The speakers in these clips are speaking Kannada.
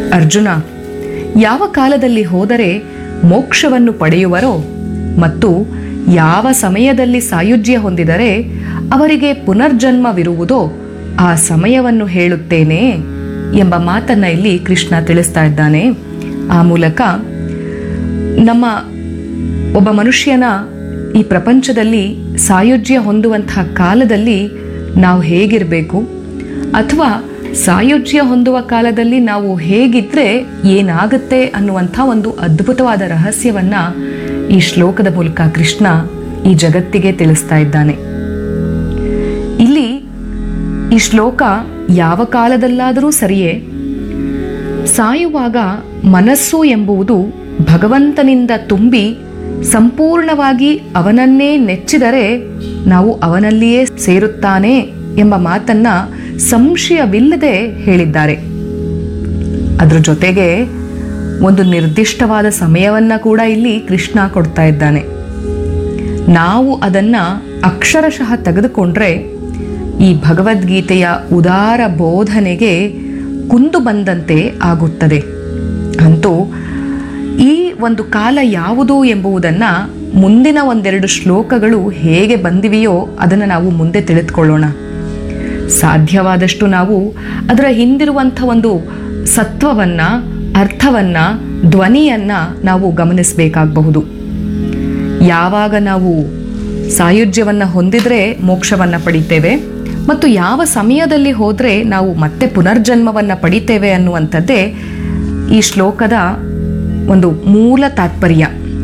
ಅರ್ಜುನ ಯಾವ ಕಾಲದಲ್ಲಿ ಹೋದರೆ ಮೋಕ್ಷವನ್ನು ಪಡೆಯುವರೋ ಮತ್ತು ಯಾವ ಸಮಯದಲ್ಲಿ ಸಾಯುಜ್ಯ ಹೊಂದಿದರೆ ಅವರಿಗೆ ಪುನರ್ಜನ್ಮವಿರುವುದೋ ಆ ಸಮಯವನ್ನು ಹೇಳುತ್ತೇನೆ ಎಂಬ ಮಾತನ್ನ ಇಲ್ಲಿ ಕೃಷ್ಣ ತಿಳಿಸ್ತಾ ಇದ್ದಾನೆ ಆ ಮೂಲಕ ನಮ್ಮ ಒಬ್ಬ ಮನುಷ್ಯನ ಈ ಪ್ರಪಂಚದಲ್ಲಿ ಸಾಯುಜ್ಯ ಹೊಂದುವಂತಹ ಕಾಲದಲ್ಲಿ ನಾವು ಹೇಗಿರಬೇಕು ಅಥವಾ ಸಾಯುಜ್ಯ ಹೊಂದುವ ಕಾಲದಲ್ಲಿ ನಾವು ಹೇಗಿದ್ರೆ ಏನಾಗುತ್ತೆ ಅನ್ನುವಂಥ ಒಂದು ಅದ್ಭುತವಾದ ರಹಸ್ಯವನ್ನ ಈ ಶ್ಲೋಕದ ಮೂಲಕ ಕೃಷ್ಣ ಈ ಜಗತ್ತಿಗೆ ತಿಳಿಸ್ತಾ ಇದ್ದಾನೆ ಇಲ್ಲಿ ಈ ಶ್ಲೋಕ ಯಾವ ಕಾಲದಲ್ಲಾದರೂ ಸರಿಯೇ ಸಾಯುವಾಗ ಮನಸ್ಸು ಎಂಬುವುದು ಭಗವಂತನಿಂದ ತುಂಬಿ ಸಂಪೂರ್ಣವಾಗಿ ಅವನನ್ನೇ ನೆಚ್ಚಿದರೆ ನಾವು ಅವನಲ್ಲಿಯೇ ಸೇರುತ್ತಾನೆ ಎಂಬ ಮಾತನ್ನ ಸಂಶಯವಿಲ್ಲದೆ ಹೇಳಿದ್ದಾರೆ ಅದ್ರ ಜೊತೆಗೆ ಒಂದು ನಿರ್ದಿಷ್ಟವಾದ ಸಮಯವನ್ನ ಕೂಡ ಇಲ್ಲಿ ಕೃಷ್ಣ ಕೊಡ್ತಾ ಇದ್ದಾನೆ ನಾವು ಅದನ್ನ ಅಕ್ಷರಶಃ ತೆಗೆದುಕೊಂಡ್ರೆ ಈ ಭಗವದ್ಗೀತೆಯ ಉದಾರ ಬೋಧನೆಗೆ ಕುಂದು ಬಂದಂತೆ ಆಗುತ್ತದೆ ಅಂತೂ ಈ ಒಂದು ಕಾಲ ಯಾವುದು ಎಂಬುದನ್ನ ಮುಂದಿನ ಒಂದೆರಡು ಶ್ಲೋಕಗಳು ಹೇಗೆ ಬಂದಿವೆಯೋ ಅದನ್ನು ನಾವು ಮುಂದೆ ತಿಳಿದುಕೊಳ್ಳೋಣ ಸಾಧ್ಯವಾದಷ್ಟು ನಾವು ಅದರ ಹಿಂದಿರುವಂಥ ಒಂದು ಸತ್ವವನ್ನ ಅರ್ಥವನ್ನ ಧ್ವನಿಯನ್ನ ನಾವು ಗಮನಿಸಬೇಕಾಗಬಹುದು ಯಾವಾಗ ನಾವು ಸಾಯುಜ್ಯವನ್ನ ಹೊಂದಿದ್ರೆ ಮೋಕ್ಷವನ್ನ ಪಡಿತೇವೆ ಮತ್ತು ಯಾವ ಸಮಯದಲ್ಲಿ ಹೋದ್ರೆ ನಾವು ಮತ್ತೆ ಪುನರ್ಜನ್ಮವನ್ನ ಪಡಿತೇವೆ ಅನ್ನುವಂಥದ್ದೇ ಈ ಶ್ಲೋಕದ ಒಂದು ಮೂಲ ತಾತ್ಪರ್ಯ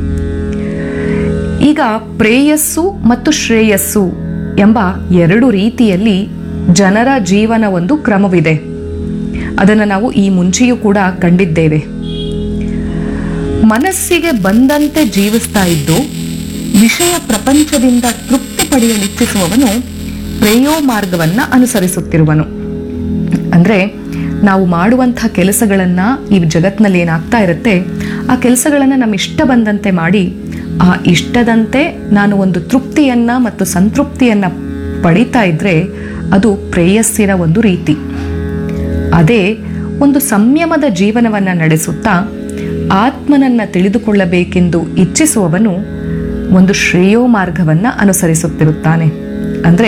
ಈಗ ಪ್ರೇಯಸ್ಸು ಮತ್ತು ಶ್ರೇಯಸ್ಸು ಎಂಬ ಎರಡು ರೀತಿಯಲ್ಲಿ ಜನರ ಜೀವನ ಒಂದು ಕ್ರಮವಿದೆ ಅದನ್ನು ನಾವು ಈ ಮುಂಚೆಯೂ ಕೂಡ ಕಂಡಿದ್ದೇವೆ ಮನಸ್ಸಿಗೆ ಬಂದಂತೆ ಜೀವಿಸ್ತಾ ಇದ್ದು ವಿಷಯ ಪ್ರಪಂಚದಿಂದ ತೃಪ್ತಿ ಪಡೆಯಲಿಚ್ಛಿಸುವವನು ಪ್ರೇಯೋ ಮಾರ್ಗವನ್ನ ಅನುಸರಿಸುತ್ತಿರುವನು ಅಂದ್ರೆ ನಾವು ಮಾಡುವಂತಹ ಕೆಲಸಗಳನ್ನ ಈ ಜಗತ್ನಲ್ಲಿ ಏನಾಗ್ತಾ ಇರುತ್ತೆ ಆ ಕೆಲಸಗಳನ್ನ ನಮ್ಮ ಇಷ್ಟ ಬಂದಂತೆ ಮಾಡಿ ಆ ಇಷ್ಟದಂತೆ ನಾನು ಒಂದು ತೃಪ್ತಿಯನ್ನ ಮತ್ತು ಸಂತೃಪ್ತಿಯನ್ನ ಪಡಿತಾ ಇದ್ರೆ ಅದು ಪ್ರೇಯಸ್ಸಿನ ಒಂದು ರೀತಿ ಅದೇ ಒಂದು ಸಂಯಮದ ಜೀವನವನ್ನ ನಡೆಸುತ್ತಾ ಆತ್ಮನನ್ನ ತಿಳಿದುಕೊಳ್ಳಬೇಕೆಂದು ಇಚ್ಛಿಸುವವನು ಒಂದು ಶ್ರೇಯೋ ಮಾರ್ಗವನ್ನ ಅನುಸರಿಸುತ್ತಿರುತ್ತಾನೆ ಅಂದ್ರೆ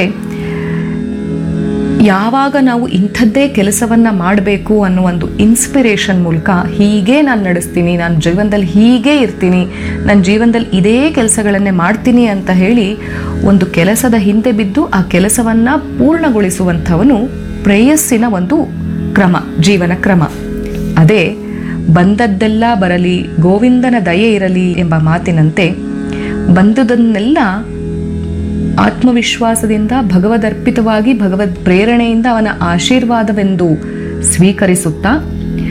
ಯಾವಾಗ ನಾವು ಇಂಥದ್ದೇ ಕೆಲಸವನ್ನ ಮಾಡಬೇಕು ಅನ್ನೋ ಒಂದು ಇನ್ಸ್ಪಿರೇಷನ್ ಮೂಲಕ ಹೀಗೆ ನಾನು ನಡೆಸ್ತೀನಿ ನಾನು ಜೀವನದಲ್ಲಿ ಹೀಗೆ ಇರ್ತೀನಿ ನನ್ನ ಜೀವನದಲ್ಲಿ ಇದೇ ಕೆಲಸಗಳನ್ನೇ ಮಾಡ್ತೀನಿ ಅಂತ ಹೇಳಿ ಒಂದು ಕೆಲಸದ ಹಿಂದೆ ಬಿದ್ದು ಆ ಕೆಲಸವನ್ನ ಪೂರ್ಣಗೊಳಿಸುವಂಥವನು ಪ್ರೇಯಸ್ಸಿನ ಒಂದು ಕ್ರಮ ಜೀವನ ಕ್ರಮ ಅದೇ ಬಂದದ್ದೆಲ್ಲ ಬರಲಿ ಗೋವಿಂದನ ದಯೆ ಇರಲಿ ಎಂಬ ಮಾತಿನಂತೆ ಬಂದುದನ್ನೆಲ್ಲ ಆತ್ಮವಿಶ್ವಾಸದಿಂದ ಭಗವದರ್ಪಿತವಾಗಿ ಭಗವದ್ ಪ್ರೇರಣೆಯಿಂದ ಅವನ ಆಶೀರ್ವಾದವೆಂದು ಸ್ವೀಕರಿಸುತ್ತಾ